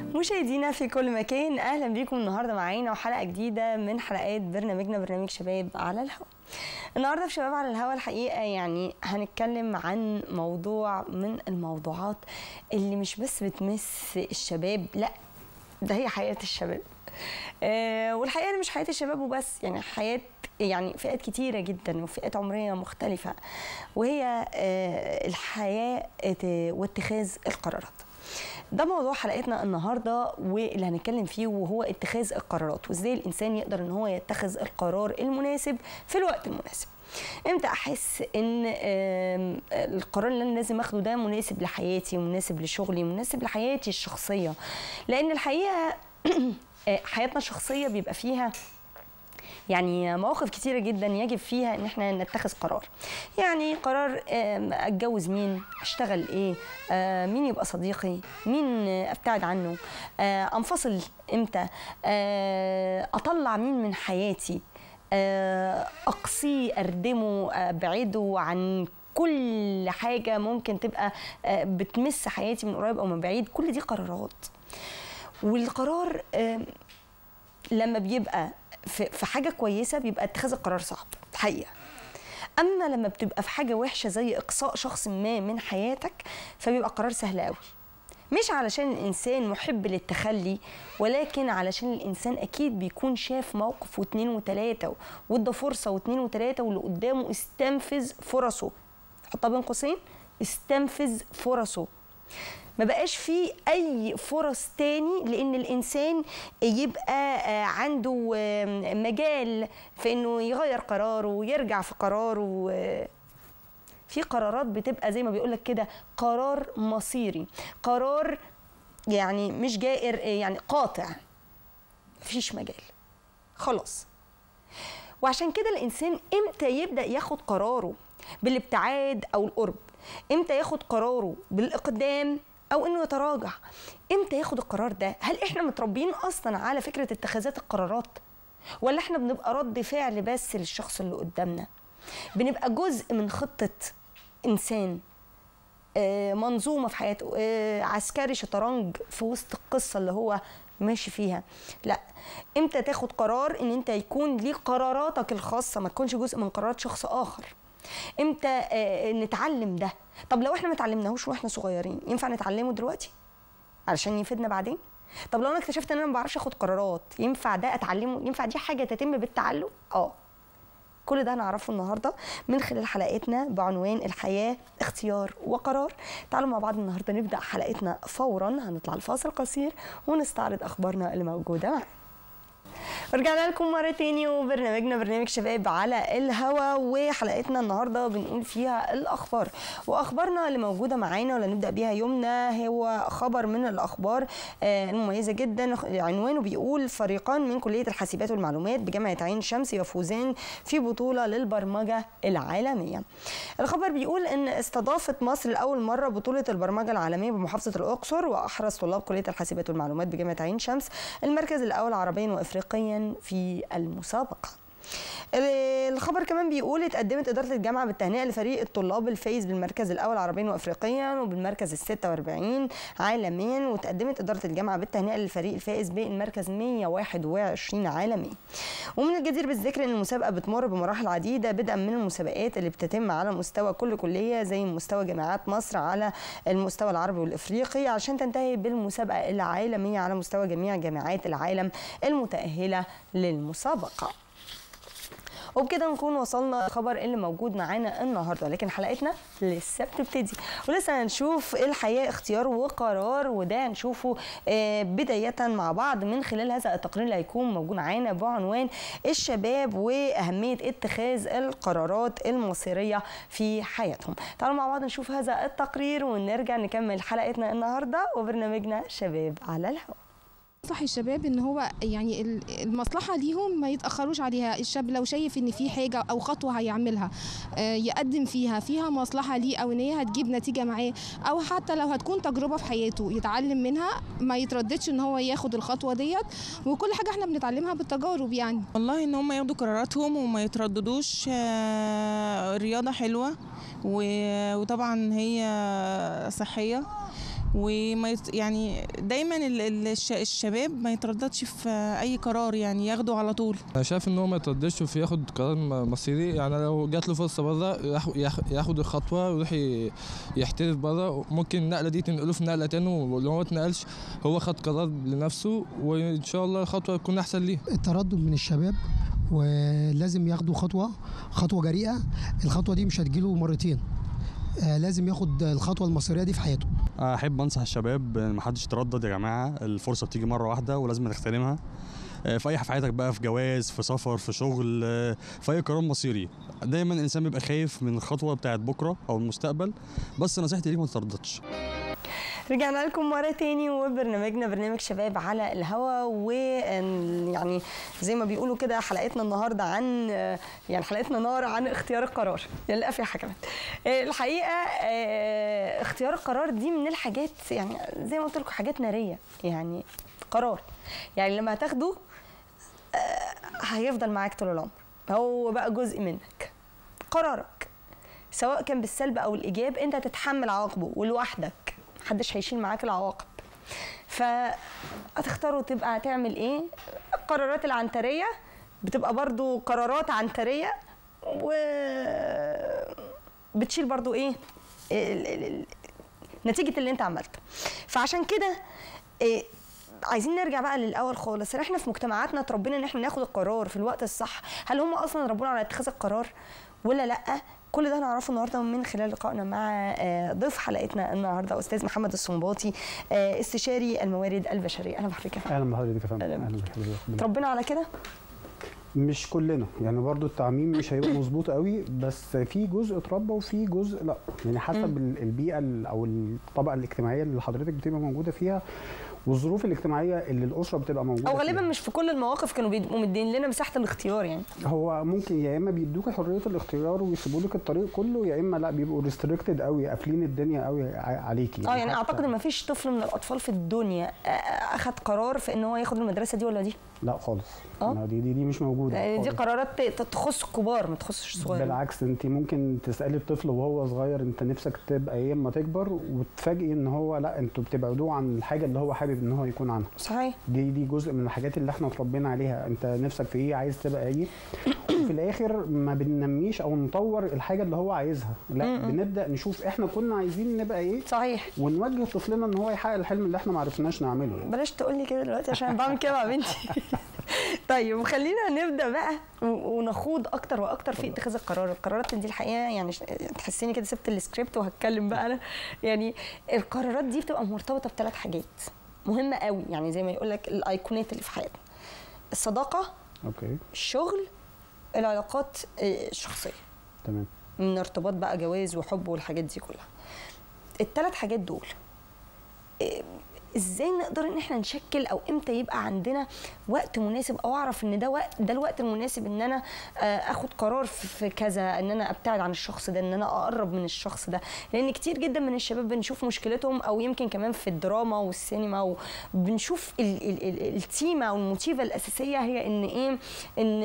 مشاهدينا في كل مكان اهلا بيكم النهارده معانا وحلقه جديده من حلقات برنامجنا برنامج شباب على الهواء النهارده في شباب على الهواء الحقيقه يعني هنتكلم عن موضوع من الموضوعات اللي مش بس بتمس الشباب لا ده هي حياه الشباب آه والحقيقه مش حياه الشباب وبس يعني حياه يعني فئات كتيرة جدا وفئات عمرية مختلفة وهي آه الحياة واتخاذ القرارات ده موضوع حلقتنا النهارده واللي هنتكلم فيه وهو اتخاذ القرارات وازاي الانسان يقدر ان هو يتخذ القرار المناسب في الوقت المناسب امتى احس ان القرار اللي انا لازم اخده ده مناسب لحياتي مناسب لشغلي مناسب لحياتي الشخصيه لان الحقيقه حياتنا الشخصيه بيبقى فيها يعني مواقف كتيرة جدا يجب فيها ان احنا نتخذ قرار يعني قرار اتجوز مين اشتغل ايه مين يبقى صديقي مين ابتعد عنه انفصل امتى اطلع مين من حياتي اقصيه اردمه ابعده عن كل حاجة ممكن تبقى بتمس حياتي من قريب او من بعيد كل دي قرارات والقرار لما بيبقى في حاجه كويسه بيبقى اتخاذ القرار صعب الحقيقه اما لما بتبقى في حاجه وحشه زي اقصاء شخص ما من حياتك فبيبقى قرار سهل قوي مش علشان الانسان محب للتخلي ولكن علشان الانسان اكيد بيكون شاف موقف واتنين وتلاته وادى فرصه واتنين وتلاته واللي قدامه استنفذ فرصه حطها بين قوسين استنفذ فرصه ما بقاش فيه اي فرص تاني لان الانسان يبقى عنده مجال في انه يغير قراره ويرجع في قراره في قرارات بتبقى زي ما بيقولك كده قرار مصيري قرار يعني مش جائر يعني قاطع مفيش مجال خلاص وعشان كده الانسان امتى يبدا ياخد قراره بالابتعاد او القرب امتى ياخد قراره بالاقدام او انه يتراجع امتى ياخد القرار ده هل احنا متربيين اصلا على فكره اتخاذات القرارات ولا احنا بنبقى رد فعل بس للشخص اللي قدامنا بنبقى جزء من خطه انسان منظومه في حياته عسكري شطرنج في وسط القصه اللي هو ماشي فيها لا امتى تاخد قرار ان انت يكون ليك قراراتك الخاصه ما تكونش جزء من قرارات شخص اخر امتى نتعلم ده طب لو احنا ما اتعلمناهوش واحنا صغيرين ينفع نتعلمه دلوقتي علشان يفيدنا بعدين طب لو انا اكتشفت ان انا ما بعرفش اخد قرارات ينفع ده اتعلمه ينفع دي حاجه تتم بالتعلم اه كل ده هنعرفه النهارده من خلال حلقتنا بعنوان الحياه اختيار وقرار تعالوا مع بعض النهارده نبدا حلقتنا فورا هنطلع الفاصل قصير ونستعرض اخبارنا اللي موجوده معانا ورجعنا لكم مرة تاني وبرنامجنا برنامج شباب على الهوا وحلقتنا النهاردة بنقول فيها الأخبار وأخبارنا اللي موجودة معانا واللي نبدأ بيها يومنا هو خبر من الأخبار المميزة جدا عنوانه بيقول فريقان من كلية الحاسبات والمعلومات بجامعة عين شمس يفوزان في بطولة للبرمجة العالمية الخبر بيقول أن استضافت مصر لأول مرة بطولة البرمجة العالمية بمحافظة الأقصر وأحرز طلاب كلية الحاسبات والمعلومات بجامعة عين شمس المركز الأول عربيا وإفريقيا في المسابقة الخبر كمان بيقول اتقدمت إدارة الجامعة بالتهنئة لفريق الطلاب الفايز بالمركز الأول عربيا وأفريقيا وبالمركز ال 46 عالميا وتقدمت إدارة الجامعة بالتهنئة للفريق الفائز بالمركز 121 عالميا ومن الجدير بالذكر أن المسابقة بتمر بمراحل عديدة بدءا من المسابقات اللي بتتم على مستوى كل كلية زي مستوى جامعات مصر على المستوى العربي والإفريقي عشان تنتهي بالمسابقة العالمية على مستوى جميع جامعات العالم المتأهلة للمسابقة وبكده نكون وصلنا الخبر اللي موجود معانا النهارده لكن حلقتنا لسه بتبتدي ولسه هنشوف الحياه اختيار وقرار وده هنشوفه بدايه مع بعض من خلال هذا التقرير اللي هيكون موجود معانا بعنوان الشباب واهميه اتخاذ القرارات المصيريه في حياتهم تعالوا مع بعض نشوف هذا التقرير ونرجع نكمل حلقتنا النهارده وبرنامجنا شباب على الهواء مصلحة الشباب ان هو يعني المصلحة ليهم ما يتأخروش عليها الشاب لو شايف ان في حاجة او خطوة هيعملها يقدم فيها فيها مصلحة ليه او ان هي هتجيب نتيجة معاه او حتى لو هتكون تجربة في حياته يتعلم منها ما يترددش ان هو ياخد الخطوة ديت وكل حاجة احنا بنتعلمها بالتجارب يعني والله ان هم ياخدوا قراراتهم وما يترددوش الرياضة حلوة وطبعا هي صحية وما يت... يعني دايما ال- ال- الش... الشباب ما يترددش في اي قرار يعني ياخده على طول انا شايف ان هو ما يترددش وفي ياخد قرار م- مصيري يعني لو جات له فرصه بره ياخ- ياخ- ياخد الخطوه ويروح ي- يحترف بره ممكن النقله دي تنقله في نقله تاني ولو هو ما اتنقلش هو خد قرار لنفسه وان شاء الله الخطوه تكون احسن ليه التردد من الشباب ولازم ياخدوا خطوه خطوه جريئه الخطوه دي مش هتجيله مرتين آه، لازم ياخد الخطوه المصيريه دي في حياته احب انصح الشباب إن محدش يتردد يا جماعه الفرصه بتيجي مره واحده ولازم نغتنمها آه، في اي حاجه في حياتك بقى في جواز في سفر في شغل آه، في اي قرار مصيري دايما الانسان بيبقى خايف من الخطوه بتاعت بكره او المستقبل بس نصيحتي ليك ما تترددش رجعنا لكم مرة تاني وبرنامجنا برنامج شباب على الهوا ويعني زي ما بيقولوا كده حلقتنا النهاردة عن يعني حلقتنا نار عن اختيار القرار يعني القافية حكمت الحقيقة آه، اختيار القرار دي من الحاجات يعني زي ما قلت لكم حاجات نارية يعني قرار يعني لما هتاخده آه، هيفضل معاك طول العمر هو بقى جزء منك قرارك سواء كان بالسلب او الايجاب انت تتحمل عواقبه ولوحدك محدش هيشيل معاك العواقب فهتختاروا تبقى هتعمل ايه القرارات العنتريه بتبقى برضو قرارات عنتريه و بتشيل برضو ايه ال- ال- ال- نتيجه اللي انت عملته فعشان كده إيه عايزين نرجع بقى للاول خالص احنا في مجتمعاتنا اتربينا ان احنا ناخد القرار في الوقت الصح هل هم اصلا ربونا على اتخاذ القرار ولا لا كل ده هنعرفه النهارده من خلال لقائنا مع آه، ضيف حلقتنا النهارده استاذ محمد السنباطي آه، استشاري الموارد البشريه اهلا بحضرتك يا فندم. اهلا بحضرتك يا فندم أهلا اهلا بحضرتك اتربينا على كده مش كلنا يعني برضو التعميم مش هيبقى مظبوط قوي بس في جزء اتربى وفي جزء لا يعني حسب ال- البيئه ال- او الطبقه الاجتماعيه اللي حضرتك بتبقى موجوده فيها والظروف الاجتماعيه اللي الاسره بتبقى موجوده او غالبا فيها. مش في كل المواقف كانوا بيبقوا مدين لنا مساحه الاختيار يعني هو ممكن يا اما بيدوك حريه الاختيار ويسيبوا لك الطريق كله يا اما لا بيبقوا ريستريكتد قوي قافلين الدنيا قوي ع- عليكي اه يعني حتى- اعتقد ان ما فيش طفل من الاطفال في الدنيا آه، اخذ قرار في ان هو ياخد المدرسه دي ولا دي لا خالص آه. لا، دي دي دي مش موجوده يعني دي خالص. قرارات ت- تخص الكبار ما تخصش الصغيرين بالعكس انت ممكن تسالي الطفل وهو صغير انت نفسك تبقى ايه اما تكبر وتفاجئي ان هو لا انتوا بتبعدوه عن الحاجه اللي هو حابب ان هو يكون عنها صحيح دي دي جزء من الحاجات اللي احنا اتربينا عليها انت نفسك في ايه عايز تبقى ايه وفي الاخر ما بننميش او نطور الحاجه اللي هو عايزها لا م-م. بنبدا نشوف احنا كنا عايزين نبقى ايه صحيح ونوجه طفلنا ان هو يحقق الحلم اللي احنا ما عرفناش نعمله يعني. بلاش تقول لي كده دلوقتي عشان بعمل كده مع بنتي طيب خلينا نبدا بقى و- ونخوض اكتر واكتر في اتخاذ القرار القرارات دي الحقيقه يعني ش- تحسيني كده سبت السكريبت وهتكلم بقى انا يعني القرارات دي بتبقى مرتبطه بثلاث حاجات مهمه قوي يعني زي ما يقول لك الايقونات اللي في حياتنا الصداقه اوكي الشغل العلاقات آه، الشخصيه تمام من ارتباط بقى جواز وحب والحاجات دي كلها الثلاث حاجات دول إيه، ازاي نقدر ان احنا نشكل او امتى يبقى عندنا وقت مناسب او اعرف ان ده وقت ده الوقت المناسب ان انا آه، اخد قرار في في كذا ان انا ابتعد عن الشخص ده ان انا اقرب من الشخص ده لان كتير جدا من الشباب بنشوف مشكلتهم او يمكن كمان في الدراما والسينما وبنشوف ال- ال- ال- التيمه او الموتيفه الاساسيه هي ان ايه ان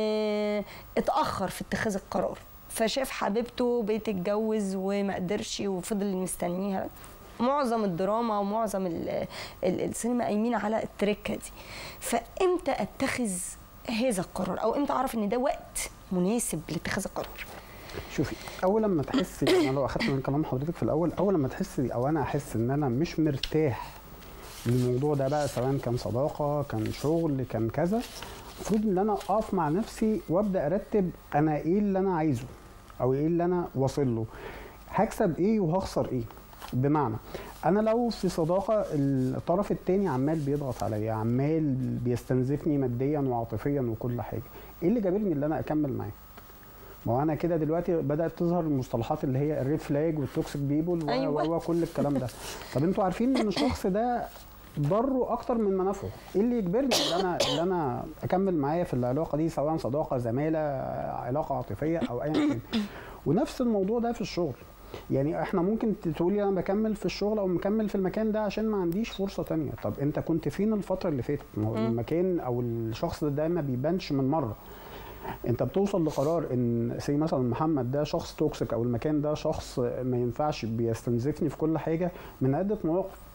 اتاخر في اتخاذ القرار فشاف حبيبته بتتجوز وما قدرش وفضل مستنيها معظم الدراما ومعظم ال- ال- السينما قايمين على التركه دي فامتى اتخذ هذا القرار او امتى اعرف ان ده وقت مناسب لاتخاذ القرار شوفي اول لما تحسي انا لو اخدت من كلام حضرتك في الاول اول لما تحسي او انا احس ان انا مش مرتاح للموضوع ده بقى سواء كان صداقه كان شغل كان كذا المفروض ان انا اقف مع نفسي وابدا ارتب انا ايه اللي انا عايزه او ايه اللي انا واصل له هكسب ايه وهخسر ايه بمعنى انا لو في صداقه الطرف التاني عمال بيضغط عليا عمال بيستنزفني ماديا وعاطفيا وكل حاجه ايه اللي جابرني اللي انا اكمل معاه ما هو انا كده دلوقتي بدات تظهر المصطلحات اللي هي الريد فلاج والتوكسيك بيبول أيوة. وكل الكلام ده طب انتوا عارفين ان الشخص ده ضره اكتر من منافعه ايه اللي يجبرني ان انا ان انا اكمل معاه في العلاقه دي سواء صداقه زماله علاقه عاطفيه او ايا كان ونفس الموضوع ده في الشغل يعني احنا ممكن تقولي انا بكمل في الشغل او مكمل في المكان ده عشان ما عنديش فرصه تانية طب انت كنت فين الفتره اللي فاتت ما هو المكان او الشخص ده ما بيبانش من مره انت بتوصل لقرار ان سي مثلا محمد ده شخص توكسيك او المكان ده شخص ما ينفعش بيستنزفني في كل حاجه من عده مواقف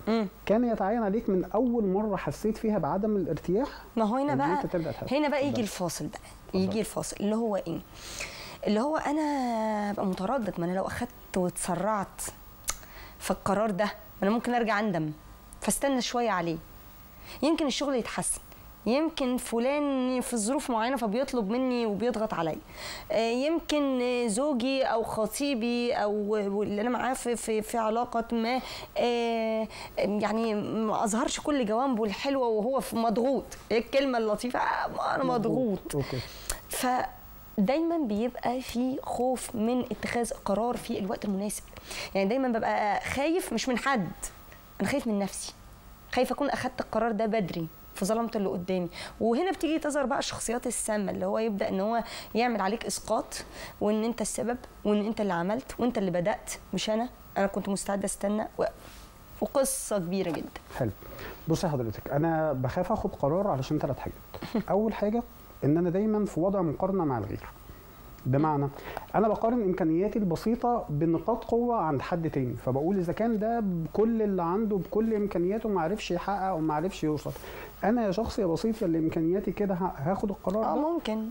مم. كان يتعين عليك من اول مره حسيت فيها بعدم الارتياح ما هو هنا إن بقى أنت تبدأ تحس. هنا بقى يجي اتفضل. الفاصل بقى اتفضل. يجي الفاصل اللي هو ايه اللي هو انا ابقى متردد ما انا لو اخدت واتسرعت في القرار ده ما انا ممكن ارجع اندم فاستنى شويه عليه يمكن الشغل يتحسن يمكن فلان في ظروف معينه فبيطلب مني وبيضغط عليا آه، يمكن آه، زوجي او خطيبي او اللي انا معاه في في, في علاقه ما آه، يعني ما اظهرش كل جوانبه الحلوه وهو في مضغوط ايه الكلمه اللطيفه آه، انا مضغوط اوكي فدايما بيبقى في خوف من اتخاذ قرار في الوقت المناسب يعني دايما ببقى خايف مش من حد انا خايف من نفسي خايف اكون اخدت القرار ده بدري فظلمت اللي قدامي وهنا بتيجي تظهر بقى الشخصيات السامه اللي هو يبدا ان هو يعمل عليك اسقاط وان انت السبب وان انت اللي عملت وانت اللي بدات مش انا انا كنت مستعده استنى و... وقصه كبيره جدا حلو بصي حضرتك انا بخاف اخد قرار علشان ثلاث حاجات اول حاجه ان انا دايما في وضع مقارنه مع الغير بمعنى انا بقارن امكانياتي البسيطه بنقاط قوه عند حد تاني فبقول اذا كان ده بكل اللي عنده بكل امكانياته ما عرفش يحقق وما عرفش يوصل انا يا شخص يا بسيط اللي امكانياتي كده ه- هاخد القرار اه ده ممكن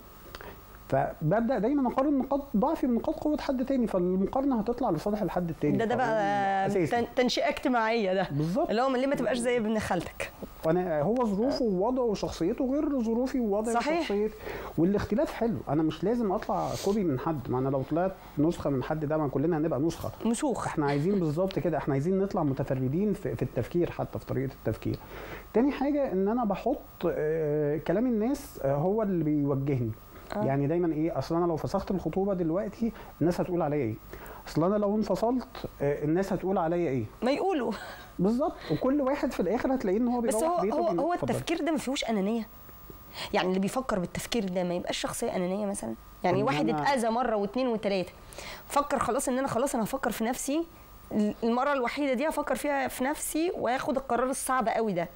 فببدا دايما اقارن نقاط ضعفي بنقاط قوه حد تاني فالمقارنه هتطلع لصالح الحد التاني ده ده بقى أساسي. تن- تنشئه اجتماعيه ده بالظبط اللي هو من ليه ما تبقاش زي ابن خالتك وانا هو ظروفه ووضعه وشخصيته غير ظروفي ووضعي صحيح. وشخصيتي والاختلاف حلو انا مش لازم اطلع كوبي من حد ما انا لو طلعت نسخه من حد ده ما كلنا هنبقى نسخه مسوخ احنا عايزين بالظبط كده احنا عايزين نطلع متفردين في, في التفكير حتى في طريقه التفكير تاني حاجه ان انا بحط آه كلام الناس آه هو اللي بيوجهني آه. يعني دايما ايه اصل انا لو فسخت الخطوبه دلوقتي الناس هتقول عليا ايه اصل انا لو انفصلت آه الناس هتقول عليا ايه ما يقولوا بالظبط وكل واحد في الاخر هتلاقيه ان هو بس بيروح هو بيته هو بين- هو اتفضل. التفكير ده ما فيهوش انانيه يعني اللي بيفكر بالتفكير ده ما يبقاش شخصيه انانيه مثلا يعني إن واحد أنا- اتاذى مره واثنين وثلاثه فكر خلاص ان انا خلاص انا هفكر في نفسي المره الوحيده دي هفكر فيها في نفسي واخد القرار الصعب قوي ده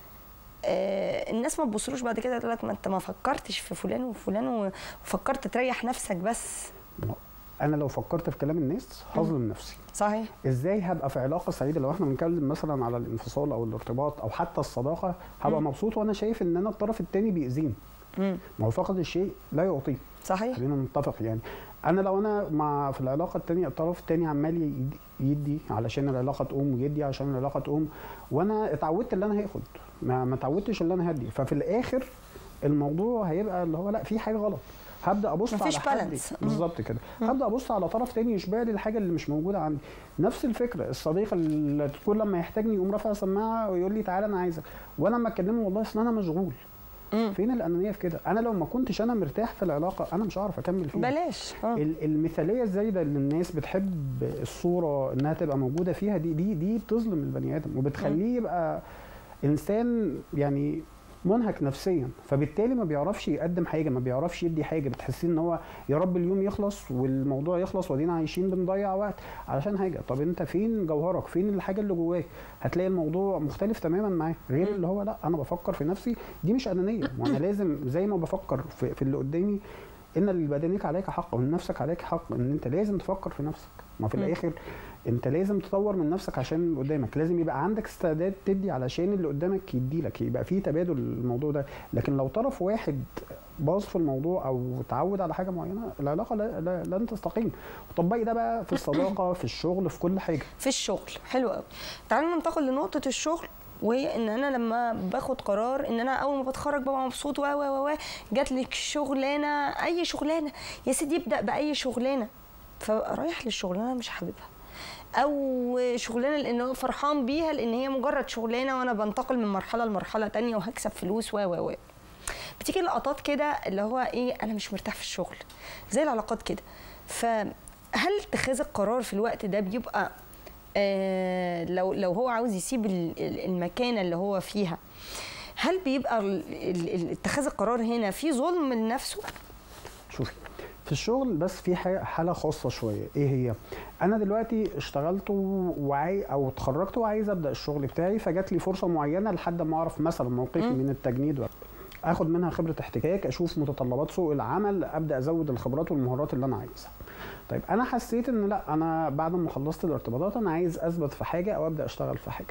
آه الناس ما تبصلوش بعد كده تقول لك ما انت ما فكرتش في فلان وفلان وفكرت تريح نفسك بس انا لو فكرت في كلام الناس هظلم نفسي صحيح ازاي هبقى في علاقه سعيده لو احنا بنتكلم مثلا على الانفصال او الارتباط او حتى الصداقه هبقى مم. مبسوط وانا شايف ان انا الطرف التاني بيأذيني مم. ما هو فقد الشيء لا يعطيه صحيح خلينا نتفق يعني انا لو انا مع في العلاقه التانية الطرف التاني عمال يدي- يدي علشان العلاقه تقوم ويدي عشان العلاقه تقوم وانا اتعودت اللي انا هاخد ما ما اتعودتش اللي انا هدي ففي الاخر الموضوع هيبقى اللي هو لا في حاجه غلط هبدا ابص مفيش على حد balance. مم. بالظبط كده هبدا ابص على طرف تاني يشبه لي الحاجه اللي مش موجوده عندي نفس الفكره الصديق اللي كل لما يحتاجني يقوم رافع سماعه ويقول لي تعالى انا عايزك وانا لما اكلمه والله اصل انا مشغول مم. فين الانانيه في كده انا لو ما كنتش انا مرتاح في العلاقه انا مش هعرف اكمل فيها بلاش آه. ال- المثاليه الزايده اللي الناس بتحب الصوره انها تبقى موجوده فيها دي دي دي بتظلم البني ادم وبتخليه يبقى انسان يعني منهك نفسيا فبالتالي ما بيعرفش يقدم حاجه ما بيعرفش يدي حاجه بتحسين ان هو يا رب اليوم يخلص والموضوع يخلص وادينا عايشين بنضيع وقت علشان حاجه طب انت فين جوهرك فين الحاجه اللي جواك هتلاقي الموضوع مختلف تماما معاه غير اللي هو لا انا بفكر في نفسي دي مش انانيه وانا لازم زي ما بفكر في, في اللي قدامي ان لبدنك عليك حق وان نفسك عليك حق ان انت لازم تفكر في نفسك ما في مم. الاخر انت لازم تطور من نفسك عشان اللي قدامك لازم يبقى عندك استعداد تدي علشان اللي قدامك يدي لك يبقى في تبادل الموضوع ده لكن لو طرف واحد باظ في الموضوع او اتعود على حاجه معينه العلاقه لا لا لن تستقيم وطبقي ده بقى في الصداقه في الشغل في كل حاجه في الشغل حلو قوي تعالوا ننتقل لنقطه الشغل وهي ان انا لما باخد قرار ان انا اول ما بتخرج ببقى مبسوط و و و جات لك شغلانه اي شغلانه يا سيدي ابدا باي شغلانه فرايح للشغلانه مش حاببها او شغلانه لان هو فرحان بيها لان هي مجرد شغلانه وانا بنتقل من مرحله لمرحله تانية وهكسب فلوس و و و بتيجي لقطات كده اللي هو ايه انا مش مرتاح في الشغل زي العلاقات كده فهل اتخاذ القرار في الوقت ده بيبقى آه لو لو هو عاوز يسيب ال- ال- المكانه اللي هو فيها هل بيبقى ال- ال- ال- اتخاذ القرار هنا في ظلم لنفسه؟ شوفي في الشغل بس في حاجة- حاله خاصه شويه ايه هي انا دلوقتي اشتغلت وعاي او اتخرجت وعايز ابدا الشغل بتاعي فجات لي فرصه معينه لحد ما اعرف مثلا موقفي مم. من التجنيد و- اخد منها خبره احتكاك اشوف متطلبات سوق العمل ابدا ازود الخبرات والمهارات اللي انا عايزها طيب انا حسيت ان لا انا بعد ما خلصت الارتباطات انا عايز اثبت في حاجه او ابدا اشتغل في حاجه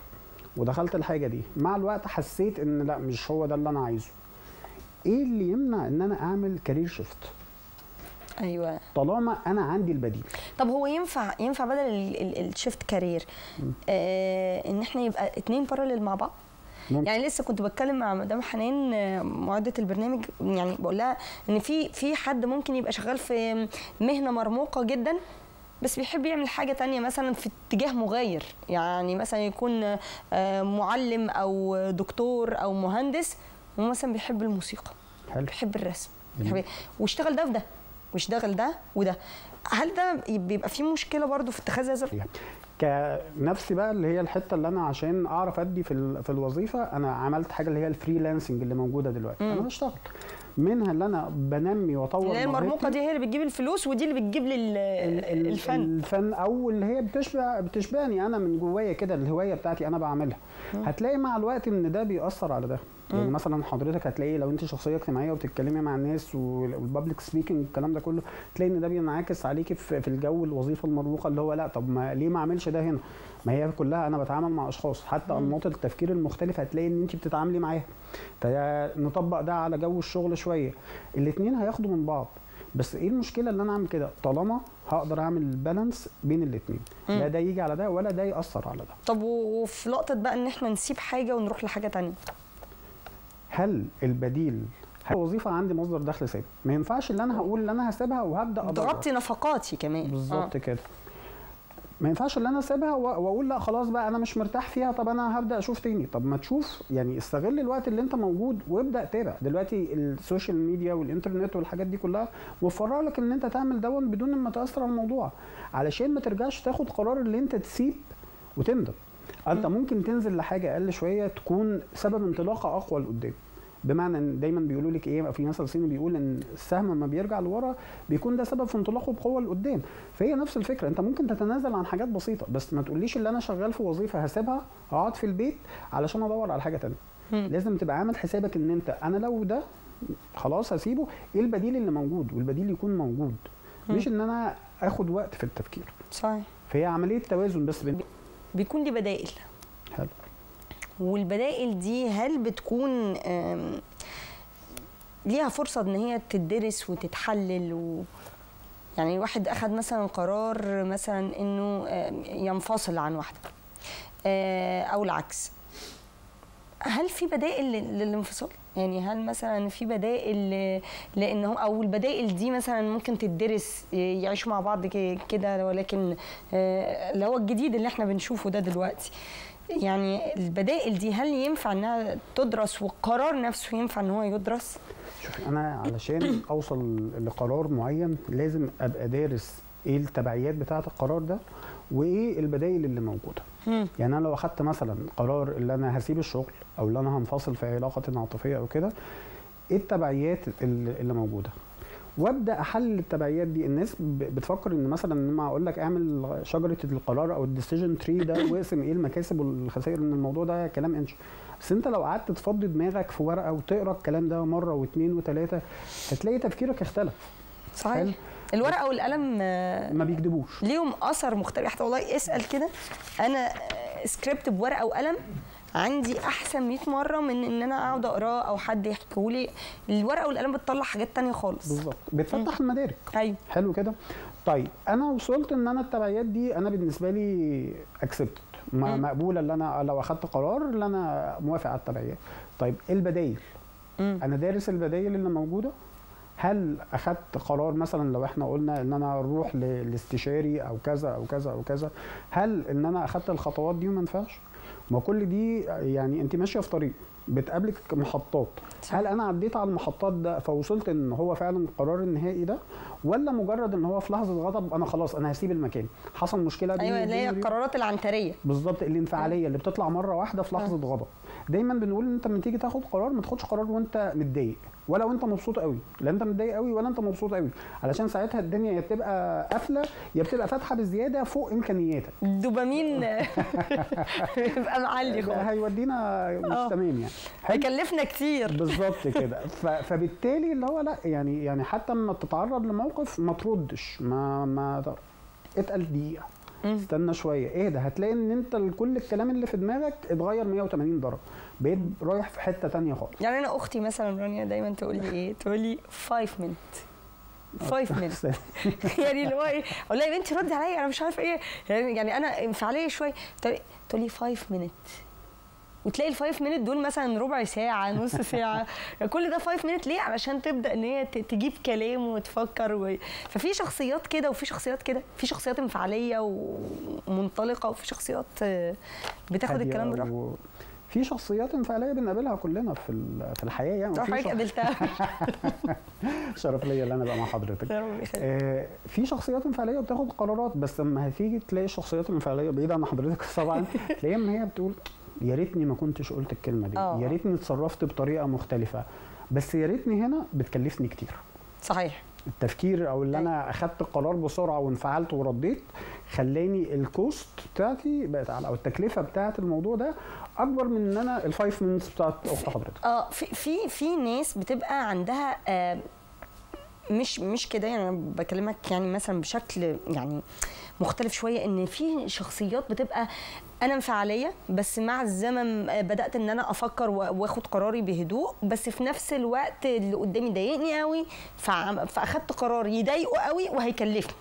ودخلت الحاجه دي مع الوقت حسيت ان لا مش هو ده اللي انا عايزه ايه اللي يمنع ان انا اعمل كارير شيفت ايوه طالما انا عندي البديل طب هو ينفع ينفع بدل ال- ال- الشيفت كارير آه ان احنا يبقى اتنين باراليل مع بعض ممكن. يعني لسه كنت بتكلم مع مدام حنان آه، معدة البرنامج يعني بقول لها ان في في حد ممكن يبقى شغال في مهنة مرموقة جدا بس بيحب يعمل حاجة تانية مثلا في اتجاه مغاير يعني مثلا يكون آه، معلم أو دكتور أو مهندس ومثلا بيحب الموسيقى حلو بيحب الرسم جميل. بيحب واشتغل ده في ده واشتغل ده وده هل ده بيبقى فيه مشكله برضو في اتخاذ هذا القرار؟ كنفسي بقى اللي هي الحته اللي انا عشان اعرف ادي في ال- في الوظيفه انا عملت حاجه اللي هي الفريلانسنج اللي موجوده دلوقتي مم. انا بشتغل منها اللي انا بنمي واطور اللي هي المرموقه موهبتي. دي هي اللي بتجيب الفلوس ودي اللي بتجيب لي ال- ال- ال- الفن الفن او اللي هي بتشبع بتشبعني انا من جوايا كده الهوايه بتاعتي انا بعملها هتلاقي مع الوقت ان ده بيأثر على ده يعني مم. مثلا حضرتك هتلاقي لو انت شخصيه اجتماعيه وبتتكلمي مع الناس والبابليك سبيكنج الكلام ده كله تلاقي ان ده بينعكس عليكي في, في الجو الوظيفه المرموقه اللي هو لا طب ما ليه ما اعملش ده هنا ما هي كلها انا بتعامل مع اشخاص حتى مم. انماط التفكير المختلفه هتلاقي ان انت بتتعاملي معاها فنطبق ده على جو الشغل شويه الاثنين هياخدوا من بعض بس ايه المشكله اللي انا اعمل كده طالما هقدر اعمل بالانس بين الاثنين مم. لا ده يجي على ده ولا ده ياثر على ده طب و- وفي لقطه بقى ان احنا نسيب حاجه ونروح لحاجه تانية هل البديل هل وظيفه عندي مصدر دخل ثابت ما ينفعش اللي انا هقول اللي انا هسيبها وهبدا أدور. تغطي نفقاتي كمان بالظبط آه. كده ما ينفعش اللي انا اسيبها و- واقول لا خلاص بقى انا مش مرتاح فيها طب انا هبدا اشوف تاني طب ما تشوف يعني استغل الوقت اللي انت موجود وابدا تابع دلوقتي السوشيال ميديا والانترنت والحاجات دي كلها موفره لك ان انت تعمل دون بدون ما تاثر على الموضوع علشان ما ترجعش تاخد قرار اللي انت تسيب وتندم انت ممكن تنزل لحاجه اقل شويه تكون سبب انطلاقه اقوى لقدام بمعنى ان دايما بيقولوا لك ايه في مثل صيني بيقول ان السهم لما بيرجع لورا بيكون ده سبب في انطلاقه بقوه لقدام فهي نفس الفكره انت ممكن تتنازل عن حاجات بسيطه بس ما تقوليش اللي انا شغال في وظيفه هسيبها هقعد في البيت علشان ادور على حاجه تانية مم. لازم تبقى عامل حسابك ان انت انا لو ده خلاص هسيبه ايه البديل اللي موجود والبديل يكون موجود مم. مش ان انا اخد وقت في التفكير صحيح فهي عمليه توازن بس بين بيكون لي بدائل حلو والبدائل دي هل بتكون آم، ليها فرصة ان هي تدرس وتتحلل و يعني الواحد اخذ مثلا قرار مثلا انه آم، ينفصل عن واحدة آه، او العكس هل في بدائل لل- للانفصال؟ يعني هل مثلا في بدائل ل- لان هو او البدائل دي مثلا ممكن تدرس ي- يعيشوا مع بعض ك- كده ولكن آه، اللي هو الجديد اللي احنا بنشوفه ده دلوقتي يعني البدائل دي هل ينفع انها تدرس والقرار نفسه ينفع ان هو يدرس؟ شوفي انا علشان اوصل لقرار معين لازم ابقى دارس ايه التبعيات بتاعه القرار ده وايه البدائل اللي موجوده مم. يعني انا لو اخدت مثلا قرار اللي انا هسيب الشغل او اللي انا هنفصل في علاقه عاطفيه او كده ايه التبعيات اللي اللي موجوده وابدا احلل التبعيات دي الناس ب- بتفكر ان مثلا لما اقول لك اعمل شجره القرار او الديسيجن تري ده واقسم ايه المكاسب والخسائر من الموضوع ده كلام انش بس انت لو قعدت تفضي دماغك في ورقه وتقرا الكلام ده مره واثنين وثلاثه هتلاقي تفكيرك اختلف حلو. صحيح الورقه والقلم آه، ما بيكذبوش ليهم اثر مختلف حتى والله اسال كده انا آه، سكريبت بورقه وقلم عندي احسن 100 مره من ان انا اقعد اقراه او حد يحكيه لي الورقه والقلم بتطلع حاجات تانية خالص بالظبط بتفتح المدارك ايوه حلو كده طيب انا وصلت ان انا التبعيات دي انا بالنسبه لي اكسبتد مم. مقبوله اللي انا لو اخدت قرار اللي انا موافق على التبعيات طيب ايه البدايل مم. انا دارس البدايل اللي موجوده هل اخدت قرار مثلا لو احنا قلنا ان انا اروح ل- لاستشاري او كذا او كذا او كذا هل ان انا اخدت الخطوات دي وما ينفعش ما كل دي يعني انت ماشيه في طريق بتقابلك محطات صح. هل انا عديت على المحطات ده فوصلت ان هو فعلا القرار النهائي ده ولا مجرد ان هو في لحظه غضب انا خلاص انا هسيب المكان حصل مشكله دي ايوه اللي هي القرارات العنتريه بالظبط الانفعاليه اللي بتطلع مره واحده في لحظه غضب دايما بنقول ان انت لما تيجي تاخد قرار ما تاخدش قرار وانت متضايق ولا وانت مبسوط قوي لا انت متضايق قوي ولا انت مبسوط قوي علشان ساعتها الدنيا يا بتبقى قافله يا بتبقى فاتحه بزياده فوق امكانياتك الدوبامين بيبقى معلي ده خالص هيودينا مش آه. تمام يعني حلو؟ هيكلفنا كتير بالظبط كده ف- فبالتالي اللي هو لا يعني يعني حتى لما تتعرض لموقف ما تردش ما ما اتقل دقيقه مم. استنى شويه ايه ده هتلاقي ان انت ال- كل الكلام اللي في دماغك اتغير 180 درجه بقيت رايح في حته تانية خالص يعني انا اختي مثلا رانيا دايما تقول لي ايه تقول لي 5 مينت 5 مينت يعني اللي هو ايه اقول لها يا بنتي ردي عليا انا مش عارفه ايه يعني يعني انا انفعاليه شويه تقول تقول لي 5 مينت وتلاقي الفايف مينت دول مثلا ربع ساعة نص ساعة كل ده فايف مينت ليه علشان تبدأ ان هي ت- تجيب كلام وتفكر و... ففي شخصيات كده وفي شخصيات كده في شخصيات انفعالية ومنطلقة وفي شخصيات آه، بتاخد هادية الكلام بالراحة و... في شخصيات انفعاليه بنقابلها كلنا في ال- في الحياه يعني طب وفي حضرتك شخ- قابلتها شرف ليا اللي انا ابقى مع حضرتك يا رب يخليك. آه، في شخصيات انفعاليه بتاخد قرارات بس لما هتيجي تلاقي الشخصيات الانفعاليه بعيد عن حضرتك طبعا تلاقيها ان هي بتقول يا ريتني ما كنتش قلت الكلمه دي آه. يا ريتني اتصرفت بطريقه مختلفه بس يا ريتني هنا بتكلفني كتير صحيح التفكير او اللي انا اخدت القرار بسرعه وانفعلت ورديت خلاني الكوست بتاعتي بقت على او التكلفه بتاعت الموضوع ده اكبر من ان انا الفايف مينتس بتاعت اخت حضرتك اه في في في ناس بتبقى عندها آه مش مش كده يعني انا بكلمك يعني مثلا بشكل يعني مختلف شويه ان في شخصيات بتبقى انا انفعاليه بس مع الزمن آه، بدات ان انا افكر و- واخد قراري بهدوء بس في نفس الوقت اللي قدامي ضايقني قوي فعم- فاخدت قرار يضايقه قوي وهيكلفني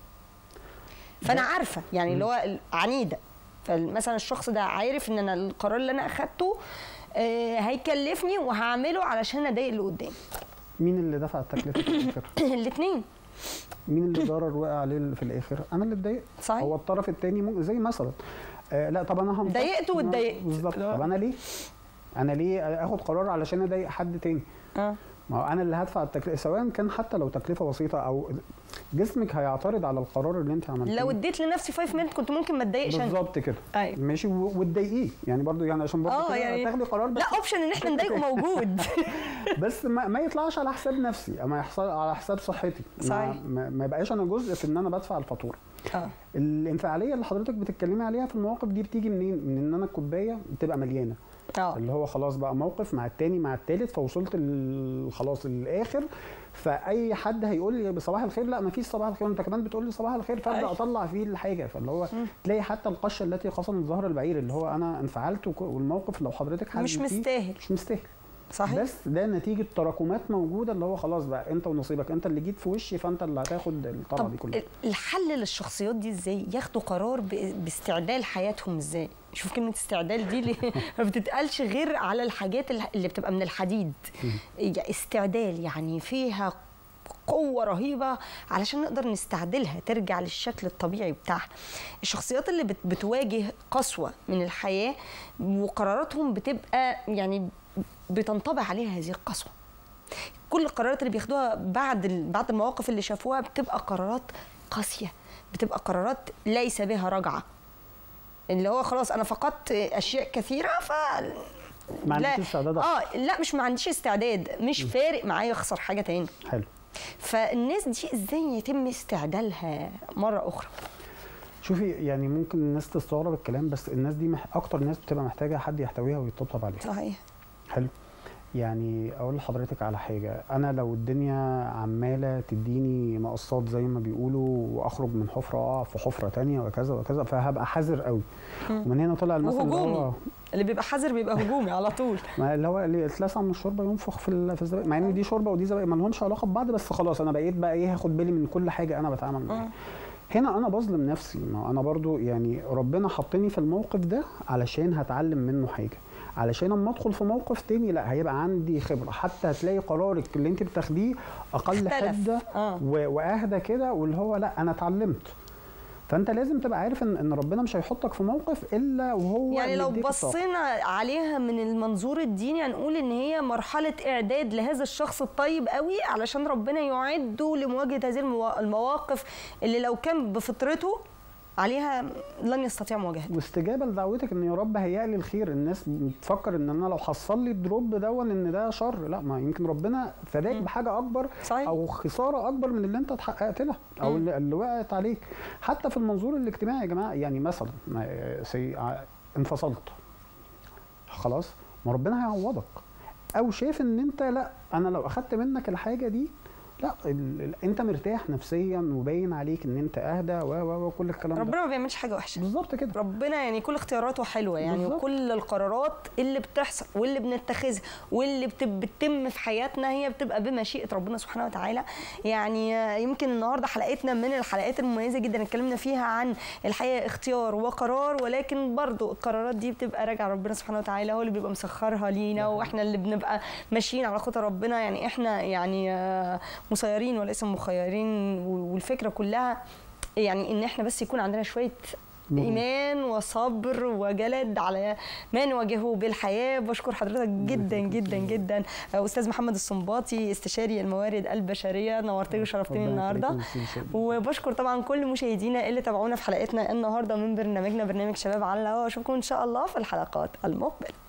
فانا عارفه يعني اللي هو عنيده فمثلا الشخص ده عارف ان انا القرار اللي انا اخدته آه، هيكلفني وهعمله علشان اضايق اللي قدامي مين اللي دفع التكلفه في الاخر الاثنين مين اللي ضرر وقع عليه في الاخر انا اللي اتضايقت صحيح. هو الطرف الثاني ممكن زي مثلا آه لا طب انا هنطق- ضايقت واتضايقت. بالظبط طب انا ليه انا ليه اخد قرار علشان اضايق حد تاني اه ما هو انا اللي هدفع التكلفه سواء كان حتى لو تكلفه بسيطه او جسمك هيعترض على القرار اللي انت عملتيه لو اديت لنفسي 5 مينت كنت ممكن ما اتضايقش أنا. بالظبط كده ايوه ماشي و- وتضايقيه يعني برضو يعني عشان برضو اه كده يعني تاخدي قرار بس لا اوبشن ان احنا نضايقه موجود بس ما, ما يطلعش على حساب نفسي ما يحصل على حساب صحتي صحيح. ما, ما, ما يبقاش انا جزء في ان انا بدفع الفاتوره اه الانفعاليه اللي حضرتك بتتكلمي عليها في المواقف دي بتيجي منين من ان انا الكوبايه بتبقى مليانه اه اللي هو خلاص بقى موقف مع التاني مع التالت فوصلت ال- خلاص للاخر فاي حد هيقول لي بصباح الخير لا ما فيش صباح الخير انت كمان بتقول لي صباح الخير فابدا أيوة. اطلع فيه الحاجه فاللي هو تلاقي حتى القشه التي قصمت ظهر البعير اللي هو انا انفعلت وك- والموقف لو حضرتك مش حاسس فيه مستاهل مش مستاهل صحيح بس ده نتيجه تراكمات موجوده اللي هو خلاص بقى انت ونصيبك انت اللي جيت في وشي فانت اللي هتاخد الطلعه دي طب كلها الحل للشخصيات دي ازاي ياخدوا قرار ب- باستعدال حياتهم ازاي شوف كلمة استعدال دي اللي ما بتتقالش غير على الحاجات الح- اللي بتبقى من الحديد يعني استعدال يعني فيها قوة رهيبة علشان نقدر نستعدلها ترجع للشكل الطبيعي بتاعها الشخصيات اللي بت- بتواجه قسوة من الحياة وقراراتهم بتبقى يعني بتنطبع عليها هذه القسوة كل القرارات اللي بياخدوها بعد ال- بعد المواقف اللي شافوها بتبقى قرارات قاسيه بتبقى قرارات ليس بها رجعه اللي هو خلاص انا فقدت اشياء كثيره ف ما لا- عندكيش استعداد اه لا مش ما عنديش استعداد مش فارق معايا اخسر حاجه تاني حلو فالناس دي ازاي يتم استعدالها مره اخرى شوفي يعني ممكن الناس تستغرب الكلام بس الناس دي مح... اكتر ناس بتبقى محتاجه حد يحتويها ويطبطب عليها صحيح حلو يعني اقول لحضرتك على حاجه انا لو الدنيا عماله تديني مقصات زي ما بيقولوا واخرج من حفره اقع في حفره تانية وكذا وكذا فهبقى حذر قوي ومن هنا طلع المثل اللي هو وهجومي اللي بيبقى حذر بيبقى هجومي على طول ما اللي هو اللي اتلسع من الشوربه ينفخ في ال- في الزبائن مع ان دي شوربه ودي زبائن ما لهمش علاقه ببعض بس خلاص انا بقيت بقى ايه هاخد بالي من كل حاجه انا بتعامل معاها هنا انا بظلم نفسي ما انا برضو يعني ربنا حطني في الموقف ده علشان هتعلم منه حاجه علشان اما ادخل في موقف تاني لا هيبقى عندي خبره حتى هتلاقي قرارك اللي انت بتاخديه اقل اختلف. حده آه. و- واهدى كده واللي هو لا انا اتعلمت فانت لازم تبقى عارف ان ان ربنا مش هيحطك في موقف الا وهو يعني اللي لو يديك الطاقة. بصينا عليها من المنظور الديني هنقول ان هي مرحله اعداد لهذا الشخص الطيب قوي علشان ربنا يعده لمواجهه هذه الموا- المواقف اللي لو كان بفطرته عليها لن يستطيع مواجهتها واستجابه لدعوتك ان يا رب هيئ لي الخير الناس بتفكر ان انا لو حصل لي الدروب دون ان ده شر لا ما يمكن ربنا فداك بحاجه اكبر صحيح. او خساره اكبر من اللي انت اتحققت لها او اللي, اللي وقعت عليك حتى في المنظور الاجتماعي يا جماعه يعني مثلا ما- سي ع- انفصلت خلاص ما ربنا هيعوضك او شايف ان انت لا انا لو اخدت منك الحاجه دي لا ال... ال... انت مرتاح نفسيا وباين عليك ان انت اهدى و و وكل الكلام ده ربنا ما بيعملش حاجه وحشه بالظبط كده ربنا يعني كل اختياراته حلوه يعني بالظبط. وكل القرارات اللي بتحصل واللي بنتخذها واللي بت- بتتم في حياتنا هي بتبقى بمشيئه ربنا سبحانه وتعالى يعني آه، يمكن النهارده حلقتنا من الحلقات المميزه جدا اتكلمنا فيها عن الحياه اختيار وقرار ولكن برضو القرارات دي بتبقى راجعه ربنا سبحانه وتعالى هو اللي بيبقى مسخرها لينا واحنا اللي بنبقى ماشيين على خطى ربنا يعني احنا يعني آه، مسيرين وليس مخيرين والفكره كلها يعني ان احنا بس يكون عندنا شويه ايمان وصبر وجلد على ما نواجهه بالحياه بشكر حضرتك جدا جدا جدا استاذ محمد الصنباطي استشاري الموارد البشريه نورتني وشرفتني ربنا النهارده يخليك يا أستاذ شادي. وبشكر طبعا كل مشاهدينا اللي تابعونا في حلقتنا النهارده من برنامجنا برنامج شباب على الهوا واشوفكم ان شاء الله في الحلقات المقبله